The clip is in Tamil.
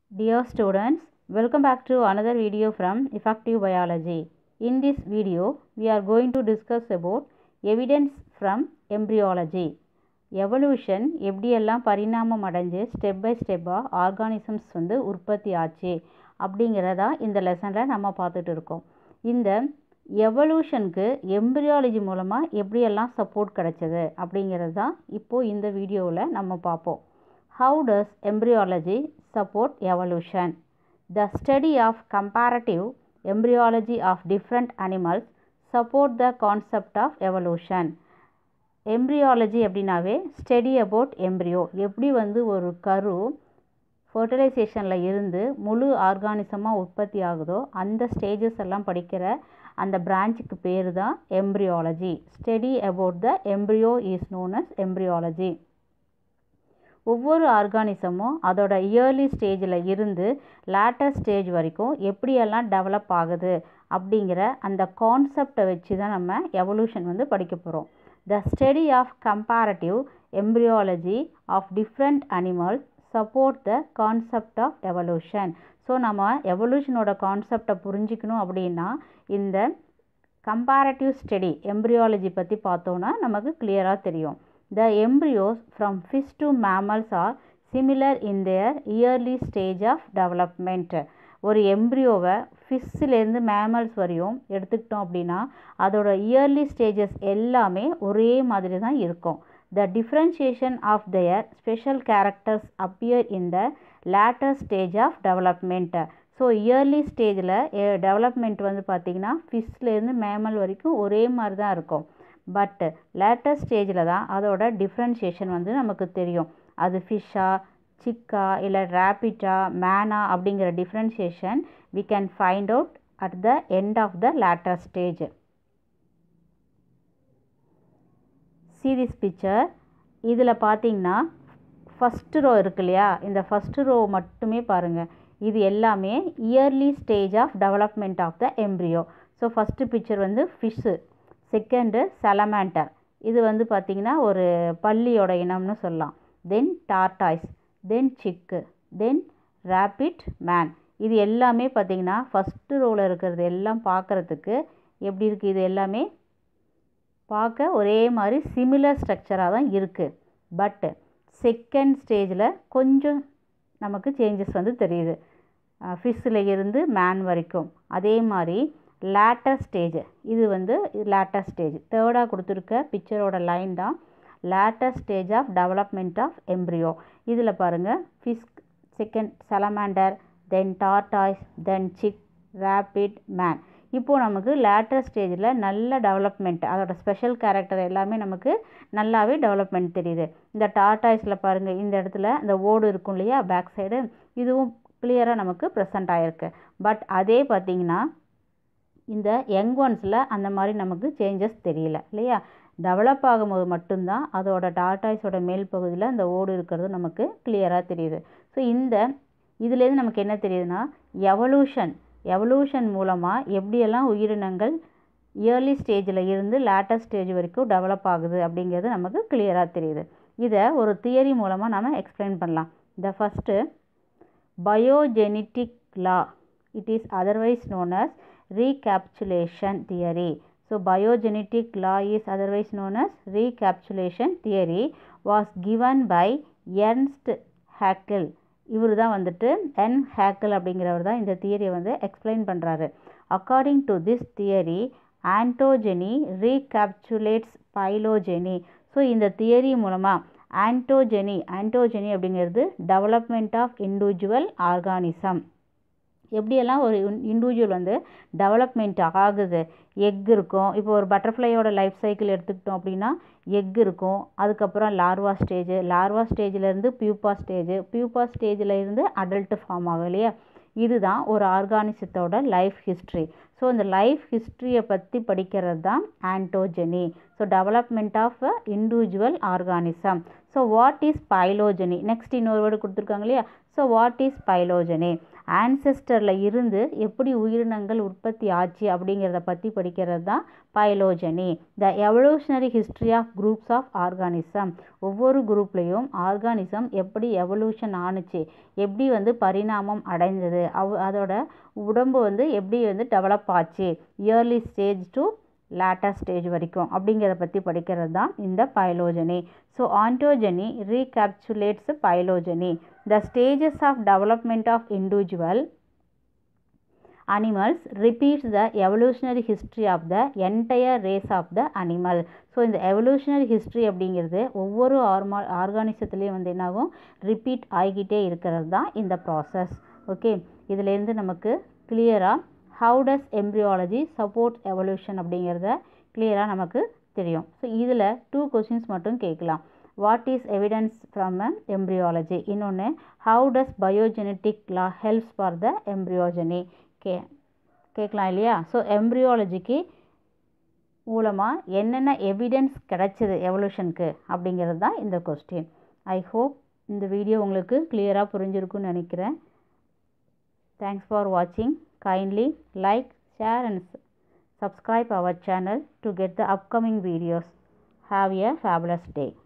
Dear students, welcome back to another video from Effective Biology. In this video, we are going to discuss about evidence from embryology. Evolution எப்படியெல்லாம் பரிணாமம் அடைஞ்சு ஸ்டெப் பை ஸ்டெப்பாக ஆர்கானிசம்ஸ் வந்து உற்பத்தி ஆச்சு அப்படிங்கிறதா இந்த லெசனில் நம்ம பார்த்துட்டு இருக்கோம் இந்த எவல்யூஷனுக்கு எம்பிரியாலஜி மூலமாக எப்படியெல்லாம் சப்போர்ட் கிடைச்சது அப்படிங்கிறது தான் இப்போது இந்த வீடியோவில் நம்ம பார்ப்போம் how does embryology support evolution the study of comparative embryology of different animals support the concept of evolution embryology அப்படின்னாவே ஸ்டடி அபவுட் எம்ப்ரியோ எப்படி வந்து ஒரு கரு ஃபர்டிலைசேஷனில் இருந்து முழு ஆர்கானிசமாக உற்பத்தி ஆகுதோ அந்த ஸ்டேஜஸ் எல்லாம் படிக்கிற அந்த பிரான்ச்சுக்கு பேர் தான் embryology study about the embryo is known as embryology ஒவ்வொரு ஆர்கானிசமும் அதோட இயர்லி ஸ்டேஜில் இருந்து லேட்டர் ஸ்டேஜ் வரைக்கும் எப்படியெல்லாம் டெவலப் ஆகுது அப்படிங்கிற அந்த கான்செப்டை வச்சு தான் நம்ம எவல்யூஷன் வந்து படிக்க போகிறோம் The study of comparative embryology of different animals support the concept of evolution. So நம்ம எவல்யூஷனோட கான்செப்டை புரிஞ்சிக்கணும் அப்படின்னா இந்த கம்பேரட்டிவ் ஸ்டடி எம்ப்ரியாலஜி பற்றி பார்த்தோன்னா நமக்கு கிளியராக தெரியும் the embryos from fish to mammals are similar in their early stage of development ஒரு எம்ப்ரியோவை ஃபிஷ்ஷிலேருந்து மேமல்ஸ் வரையும் எடுத்துக்கிட்டோம் அப்படின்னா அதோட இயர்லி ஸ்டேஜஸ் எல்லாமே ஒரே மாதிரி தான் இருக்கும் the differentiation of their special characters appear in the later stage of development so early ஸ்டேஜில் டெவலப்மெண்ட் வந்து பார்த்திங்கன்னா ஃபிஷ்லேருந்து மேமல் வரைக்கும் ஒரே மாதிரி தான் இருக்கும் பட் லேட்டர் ஸ்டேஜில் தான் அதோட டிஃப்ரென்ஷியேஷன் வந்து நமக்கு தெரியும் அது ஃபிஷ்ஷா சிக்கா இல்லை ரேபிட்டா மேனா அப்படிங்கிற differentiation we can find out at the end of the later stage see this picture இதில் பார்த்தீங்கன்னா ஃபஸ்ட்டு ரோ இருக்கு இல்லையா இந்த ஃபஸ்ட்டு ரோ மட்டுமே பாருங்கள் இது எல்லாமே early stage of development of the embryo so first picture வந்து ஃபிஷ்ஷு செகண்டு சலமேண்டர் இது வந்து பார்த்திங்கன்னா ஒரு பள்ளியோட இனம்னு சொல்லலாம் தென் டார்டாய்ஸ் தென் சிக்கு தென் ரேபிட் மேன் இது எல்லாமே பார்த்திங்கன்னா ஃபஸ்ட்டு ரோவில் இருக்கிறது எல்லாம் பார்க்குறதுக்கு எப்படி இருக்குது இது எல்லாமே பார்க்க ஒரே மாதிரி சிமிலர் ஸ்ட்ரக்சராக தான் இருக்குது பட்டு செகண்ட் ஸ்டேஜில் கொஞ்சம் நமக்கு சேஞ்சஸ் வந்து தெரியுது ஃபிஷ்ஷில் இருந்து மேன் வரைக்கும் அதே மாதிரி லேட்டர் ஸ்டேஜ் இது வந்து லேட்டர் ஸ்டேஜ் தேர்டாக கொடுத்துருக்க பிக்சரோட லைன் தான் later stage of development of embryo இதில் பாருங்கள் fish second salamander then tortoise then chick rabbit man இப்போது நமக்கு லேட்டர் ஸ்டேஜில் நல்ல டெவலப்மெண்ட் அதோட ஸ்பெஷல் கேரக்டர் எல்லாமே நமக்கு நல்லாவே டெவலப்மெண்ட் தெரியுது இந்த டார்டாய்ஸில் பாருங்கள் இந்த இடத்துல இந்த ஓடு இருக்கும் இல்லையா பேக் சைடு இதுவும் கிளியராக நமக்கு ப்ரெசண்ட் ஆகிருக்கு பட் அதே பார்த்திங்கன்னா இந்த யங் ஒன்ஸில் அந்த மாதிரி நமக்கு சேஞ்சஸ் தெரியல இல்லையா டெவலப் ஆகும்போது மட்டும்தான் அதோட டாட்டாய்ஸோட மேல் பகுதியில் அந்த ஓடு இருக்கிறது நமக்கு கிளியராக தெரியுது ஸோ இந்த இதுலேருந்து நமக்கு என்ன தெரியுதுன்னா எவல்யூஷன் எவல்யூஷன் மூலமாக எப்படியெல்லாம் உயிரினங்கள் இயர்லி ஸ்டேஜில் இருந்து லேட்டர் ஸ்டேஜ் வரைக்கும் டெவலப் ஆகுது அப்படிங்கிறது நமக்கு கிளியராக தெரியுது இதை ஒரு தியரி மூலமாக நம்ம எக்ஸ்பிளைன் பண்ணலாம் the first biogenetic law it is otherwise known as recapitulation theory. So, biogenetic law is otherwise known as recapitulation theory was given by Ernst Haeckel. இவர் தான் வந்துட்டு என் ஹேக்கல் அப்படிங்கிறவர் தான் இந்த தியரியை வந்து எக்ஸ்பிளைன் பண்ணுறாரு according to this theory ontogeny recapitulates phylogeny so இந்த தியரி மூலமாக ஆன்டோஜெனி ஆன்டோஜெனி அப்படிங்கிறது டெவலப்மெண்ட் ஆஃப் இண்டிவிஜுவல் ஆர்கானிசம் எப்படியெல்லாம் ஒரு இண்டிவிஜுவல் வந்து டெவலப்மெண்ட் ஆகுது எக் இருக்கும் இப்போ ஒரு பட்டர்ஃப்ளையோட லைஃப் சைக்கிள் எடுத்துக்கிட்டோம் அப்படின்னா எக் இருக்கும் அதுக்கப்புறம் லார்வா ஸ்டேஜ் லார்வா ஸ்டேஜிலேருந்து பியூப்பா ஸ்டேஜ் பியூப்பா ஸ்டேஜில் இருந்து அடல்ட் ஃபார்ம் ஆகும் இல்லையா இதுதான் ஒரு ஆர்கானிசத்தோட லைஃப் ஹிஸ்ட்ரி ஸோ இந்த லைஃப் ஹிஸ்ட்ரியை பற்றி படிக்கிறது தான் ontogeny so development of a individual organism so what is phylogeny next இன்னொரு வேர்டு கொடுத்துருக்காங்க இல்லையா ஸோ வாட் இஸ் பைலோஜெனி ஆன்செஸ்டரில் இருந்து எப்படி உயிரினங்கள் உற்பத்தி ஆச்சு அப்படிங்கிறத பற்றி படிக்கிறது தான் phylogeny the evolutionary history of groups of organism ஒவ்வொரு குரூப்லேயும் ஆர்கானிசம் எப்படி எவல்யூஷன் ஆணுச்சு எப்படி வந்து பரிணாமம் அடைந்தது அவ் அதோட உடம்பு வந்து எப்படி வந்து டெவலப் ஆச்சு early stage to later stage வரைக்கும் அப்படிங்கிறத பற்றி படிக்கிறது தான் இந்த phylogeny so ontogeny recapitulates phylogeny the stages of development of individual animals repeats the evolutionary history of the entire race of the animal so இந்த எவல்யூஷனரி ஹிஸ்ட்ரி அப்படிங்கிறது ஒவ்வொரு ஆர்மா ஆர்கானிசத்துலேயும் வந்து என்னாகும் ரிப்பீட் ஆகிக்கிட்டே இருக்கிறது தான் இந்த ப்ராசஸ் ஓகே இதிலேருந்து நமக்கு கிளியராக how does embryology support evolution அப்படிங்கிறத கிளியராக நமக்கு தெரியும் ஸோ இதில் டூ கொஷின்ஸ் மட்டும் கேட்கலாம் what is evidence from embryology இன்னொன்று how does biogenetic law helps for the embryogeny கே கேட்கலாம் இல்லையா ஸோ எம்ப்ரியாலஜிக்கு மூலமாக என்னென்ன எவிடன்ஸ் கிடைச்சிது எவல்யூஷனுக்கு அப்படிங்கிறது தான் இந்த கொஸ்டின் ஐ ஹோப் இந்த வீடியோ உங்களுக்கு கிளியராக புரிஞ்சிருக்குன்னு நினைக்கிறேன் தேங்க்ஸ் ஃபார் வாட்சிங் kindly like share and subscribe our channel to get the upcoming videos. Have a fabulous day.